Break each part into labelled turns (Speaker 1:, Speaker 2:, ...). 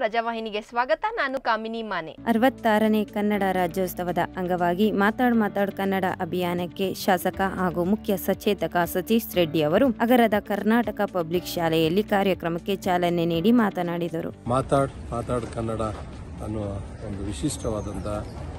Speaker 1: ಪ್ರಜಾವಾಹಿನಿಗೆ ಸ್ವಾಗತ ನಾನು ಕಾಮಿನಿ ಮಾನೆ
Speaker 2: ಅರವತ್ತಾರನೇ ಕನ್ನಡ ರಾಜ್ಯೋತ್ಸವದ ಅಂಗವಾಗಿ ಮಾತಾಡ್ ಮಾತಾಡ್ ಕನ್ನಡ ಅಭಿಯಾನಕ್ಕೆ ಶಾಸಕ ಹಾಗೂ ಮುಖ್ಯ ಸಚೇತಕ ಸತೀಶ್ ರೆಡ್ಡಿ ಅವರು ಅಗರದ ಕರ್ನಾಟಕ ಪಬ್ಲಿಕ್ ಶಾಲೆಯಲ್ಲಿ ಕಾರ್ಯಕ್ರಮಕ್ಕೆ ಚಾಲನೆ ನೀಡಿ ಮಾತನಾಡಿದರು
Speaker 3: ಮಾತಾಡ್ ಮಾತಾಡ್ ಕನ್ನಡ ಅನ್ನುವ ಒಂದು ವಿಶಿಷ್ಟವಾದಂಥ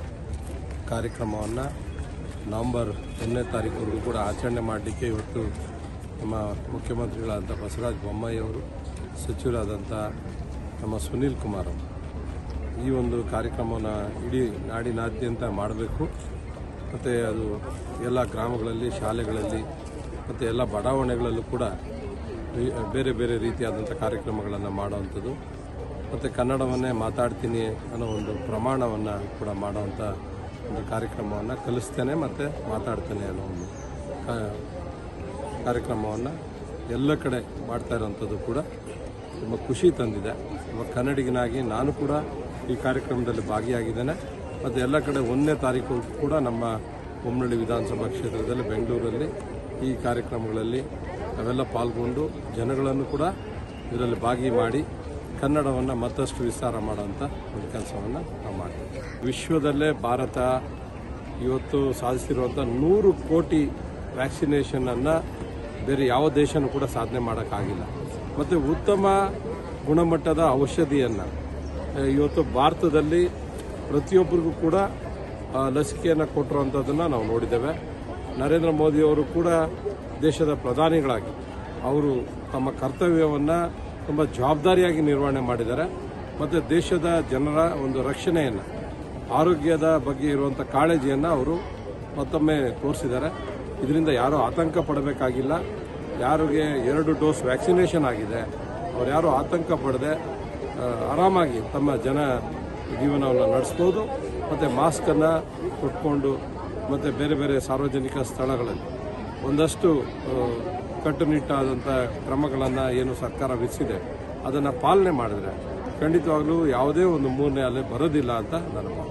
Speaker 3: ಕಾರ್ಯಕ್ರಮವನ್ನು ನವಂಬರ್ ಒಂದನೇ ತಾರೀಕುವರೆಗೂ ಕೂಡ ಆಚರಣೆ ಮಾಡಲಿಕ್ಕೆ ಇವತ್ತು ನಮ್ಮ ಮುಖ್ಯಮಂತ್ರಿಗಳಾದಂಥ ಬಸವರಾಜ ಬೊಮ್ಮಾಯಿ ಅವರು ಸಚಿವರಾದಂಥ ನಮ್ಮ ಸುನೀಲ್ ಕುಮಾರ್ ಅವರು ಈ ಒಂದು ಕಾರ್ಯಕ್ರಮವನ್ನು ಇಡೀ ನಾಡಿನಾದ್ಯಂತ ಮಾಡಬೇಕು ಮತ್ತು ಅದು ಎಲ್ಲ ಗ್ರಾಮಗಳಲ್ಲಿ ಶಾಲೆಗಳಲ್ಲಿ ಮತ್ತು ಎಲ್ಲ ಬಡಾವಣೆಗಳಲ್ಲೂ ಕೂಡ ಈ- ಬೇರೆ ಬೇರೆ ರೀತಿಯಾದಂಥ ಕಾರ್ಯಕ್ರಮಗಳನ್ನು ಮಾಡುವಂಥದ್ದು ಮತ್ತು ಕನ್ನಡವನ್ನೇ ಮಾತಾಡ್ತೀನಿ ಅನ್ನೋ ಒಂದು ಪ್ರಮಾಣವನ್ನು ಕೂಡ ಮಾಡುವಂಥ ಒಂದು ಕಾರ್ಯಕ್ರಮವನ್ನು ಕಲಿಸ್ತೇನೆ ಮತ್ತು ಮಾತಾಡ್ತೇನೆ ಅನ್ನೋ ಒಂದು ಕಾ- ಕಾರ್ಯಕ್ರಮವನ್ನು ಎಲ್ಲ ಕಡೆ ಮಾಡ್ತಾ ಇರೋವಂಥದ್ದು ಕೂಡ ತುಂಬ ಖುಷಿ ತಂದಿದೆ ಒಬ್ಬ ಕನ್ನಡಿಗನಾಗಿ ನಾನು ಕೂಡ ಈ ಕಾರ್ಯಕ್ರಮದಲ್ಲಿ ಭಾಗಿಯಾಗಿದ್ದೇನೆ ಮತ್ತು ಎಲ್ಲ ಕಡೆ ಒಂದನೇ ತಾರೀಕು ಕೂಡ ನಮ್ಮ ಬೊಮ್ಮನಹಳ್ಳಿ ವಿಧಾನಸಭಾ ಕ್ಷೇತ್ರದಲ್ಲಿ ಬೆಂಗಳೂರಲ್ಲಿ ಈ ಕಾರ್ಯಕ್ರಮಗಳಲ್ಲಿ ನಾವೆಲ್ಲ ಪಾಲ್ಗೊಂಡು ಜನಗಳನ್ನು ಕೂಡ ಇದರಲ್ಲಿ ಭಾಗಿ ಮಾಡಿ ಕನ್ನಡವನ್ನು ಮತ್ತಷ್ಟು ವಿಸ್ತಾರ ಮಾಡೋಂಥ ಒಂದು ಕೆಲಸವನ್ನು ನಾವು ಮಾಡ್ತೀವಿ ವಿಶ್ವದಲ್ಲೇ ಭಾರತ ಇವತ್ತು ಸಾಧಿಸಿರುವಂಥ ನೂರು ಕೋಟಿ ವ್ಯಾಕ್ಸಿನೇಷನನ್ನು ಬೇರೆ ಯಾವ ದೇಶನೂ ಕೂಡ ಸಾಧನೆ ಮಾಡೋಕ್ಕಾಗಿಲ್ಲ ಮತ್ತು ಉತ್ತಮ ಗುಣಮಟ್ಟದ ಔಷಧಿಯನ್ನು ಇವತ್ತು ಭಾರತದಲ್ಲಿ ಪ್ರತಿಯೊಬ್ಬರಿಗೂ ಕೂಡ ಆ, ಲಸಿಕೆಯನ್ನು ಕೊಟ್ಟಿರುವಂಥದ್ದನ್ನು ನಾವು ನೋಡಿದ್ದೇವೆ ನರೇಂದ್ರ ಮೋದಿಯವರು ಕೂಡ ದೇಶದ ಪ್ರಧಾನಿಗಳಾಗಿ ಅವರು ತಮ್ಮ ಕರ್ತವ್ಯವನ್ನು ತುಂಬ ಜವಾಬ್ದಾರಿಯಾಗಿ ನಿರ್ವಹಣೆ ಮಾಡಿದ್ದಾರೆ ಮತ್ತು ದೇಶದ ಜನರ ಒಂದು ರಕ್ಷಣೆಯನ್ನು ಆರೋಗ್ಯದ ಬಗ್ಗೆ ಇರುವಂಥ ಕಾಳಜಿಯನ್ನು ಅವರು ಮತ್ತೊಮ್ಮೆ ತೋರಿಸಿದ್ದಾರೆ ಇದರಿಂದ ಯಾರೂ ಆತಂಕ ಪಡಬೇಕಾಗಿಲ್ಲ ಯಾರಿಗೆ ಎರಡು ಡೋಸ್ ವ್ಯಾಕ್ಸಿನೇಷನ್ ಆಗಿದೆ ಅವ್ರು ಯಾರೂ ಆತಂಕ ಪಡದೆ ಆ, ಆರಾಮಾಗಿ ತಮ್ಮ ಜನ ಜೀವನವನ್ನು ನಡೆಸ್ಬೋದು ಮತ್ತು ಮಾಸ್ಕನ್ನು ಕೊಟ್ಕೊಂಡು ಮತ್ತು ಬೇರೆ ಬೇರೆ ಸಾರ್ವಜನಿಕ ಸ್ಥಳಗಳಲ್ಲಿ ಒಂದಷ್ಟು ಆ, ಕಟ್ಟುನಿಟ್ಟಾದಂಥ ಕ್ರಮಗಳನ್ನು ಏನು ಸರ್ಕಾರ ವಿಧಿಸಿದೆ ಅದನ್ನು ಪಾಲನೆ ಮಾಡಿದ್ರೆ ಖಂಡಿತವಾಗ್ಲೂ ಯಾವುದೇ ಒಂದು ಮೂರನೇ ಅಲೆ ಬರೋದಿಲ್ಲ ಅಂತ ನನ್ನ ಭಾವನೆ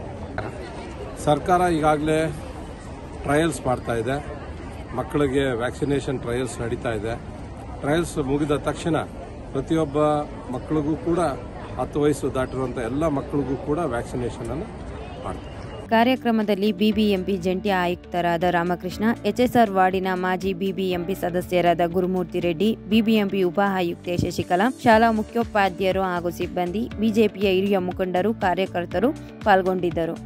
Speaker 3: ಸರ್ಕಾರ ಈಗಾಗಲೇ ಟ್ರಯಲ್ಸ್ ಮಾಡ್ತಾ ಇದೆ ಮಕ್ಕಳಿಗೆ ವ್ಯಾಕ್ಸಿನೇಷನ್ ಟ್ರಯಲ್ಸ್ ನಡೀತಾ ಇದೆ ಟ್ರಯಲ್ಸ್ ಮುಗಿದ ತಕ್ಷಣ ಪ್ರತಿಯೊಬ್ಬ ಮಕ್ಕಳಿಗೂ ಕೂಡ ಹತ್ತು ವಯಸ್ಸು ದಾಟಿರುವಂಥ ಎಲ್ಲ ಮಕ್ಕಳಿಗೂ ಕೂಡ ವ್ಯಾಕ್ಸಿನೇಷನನ್ನು ಮಾಡ್ತಾರೆ
Speaker 2: ಕಾರ್ಯಕ್ರಮದಲ್ಲಿ ಬಿಬಿಎಂಪಿ ಜಂಟಿ ಆಯುಕ್ತರಾದ ರಾಮಕೃಷ್ಣ ಎಚ್ಎಸ್ಆರ್ ವಾರ್ಡಿನ ಮಾಜಿ ಬಿಬಿಎಂಪಿ ಸದಸ್ಯರಾದ ಗುರುಮೂರ್ತಿ ರೆಡ್ಡಿ ಬಿಬಿಎಂಪಿ ಉಪ ಆಯುಕ್ತೆ ಶಶಿಕಲಾ ಶಾಲಾ ಮುಖ್ಯೋಪಾಧ್ಯಾಯರು ಹಾಗೂ ಸಿಬ್ಬಂದಿ ಬಿಜೆಪಿಯ ಹಿರಿಯ ಮುಖಂಡರು ಕಾರ್ಯಕರ್ತರು ಪಾಲ್ಗೊಂಡಿದ್ದರು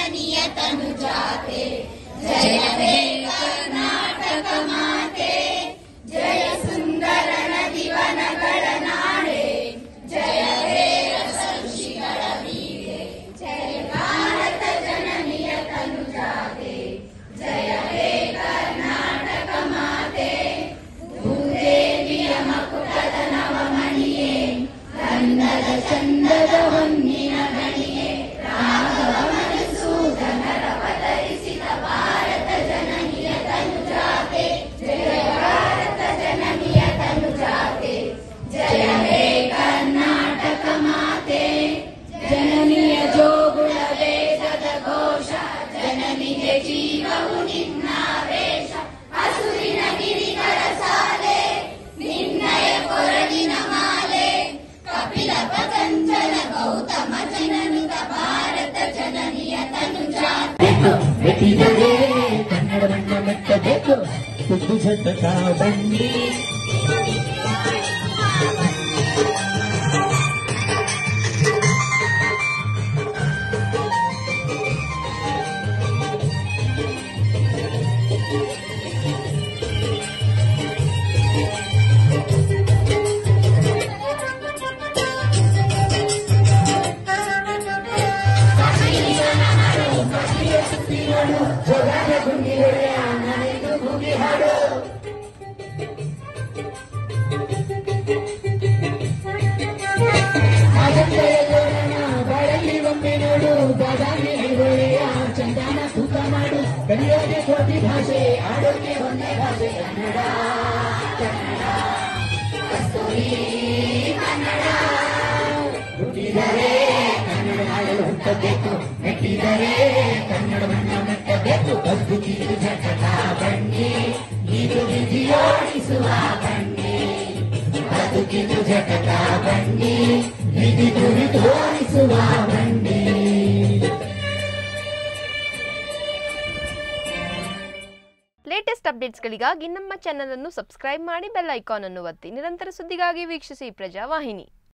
Speaker 4: ಮೆಟ್ಟಿದರೆ ಕನ್ನಡವನ್ನ ಮೆಟ್ಟಬೇಕು ಸುದ್ದು ಝಟಕ ಬಂಡಿ ಬಾಳಲ್ಲಿ ಒಮ್ಮೆ ನೋಡು ಬಾದಾಮಿ ಐಹೊಳೆಯ ಚಂದನ ತೂಕ ಮಾಡು ಕಲಿಯೋದೆ ಕೋಟಿ ಭಾಷೆ ಆಡೋಕೆ ಒಂದೇ ಭಾಷೆ ಕನ್ನಡ ಕನ್ನಡ ಕಸ್ತೂರಿ ಕನ್ನಡ ಹುಟ್ಟಿದರೆ ಕನ್ನಡ ಆಡಲು ಹುಟ್ಟಬೇಕು ಮೆಟ್ಟಿದರೆ ಕನ್ನಡವನ್ನ ಮೆಟ್ಟಬೇಕು ಅದ್ಭುತಿ ಜಗದ ಬನ್ನಿ ಇದು ವಿಧಿಯೋಡಿಸುವ ಬನ್ನಿ ಅದು ಬದುಕಿದು ಜಟಕ ಬಂಡಿ ವಿಧಿ ಗುರಿ ತೋರಿಸುವ ಬಂಡಿ
Speaker 1: ಲೇಟೆಸ್ಟ್ ಅಪ್ಡೇಟ್ಸ್ಗಳಿಗಾಗಿ ನಮ್ಮ ಚಾನಲ್ ಅನ್ನು ಸಬ್ಸ್ಕ್ರೈಬ್ ಮಾಡಿ ಬೆಲ್ ಐಕಾನ್ ಅನ್ನು ಒತ್ತಿ ನಿರಂತರ ಸುದ್ದಿಗಾಗಿ ವೀಕ್ಷಿಸಿ ಪ್ರಜಾವಾಹಿನಿ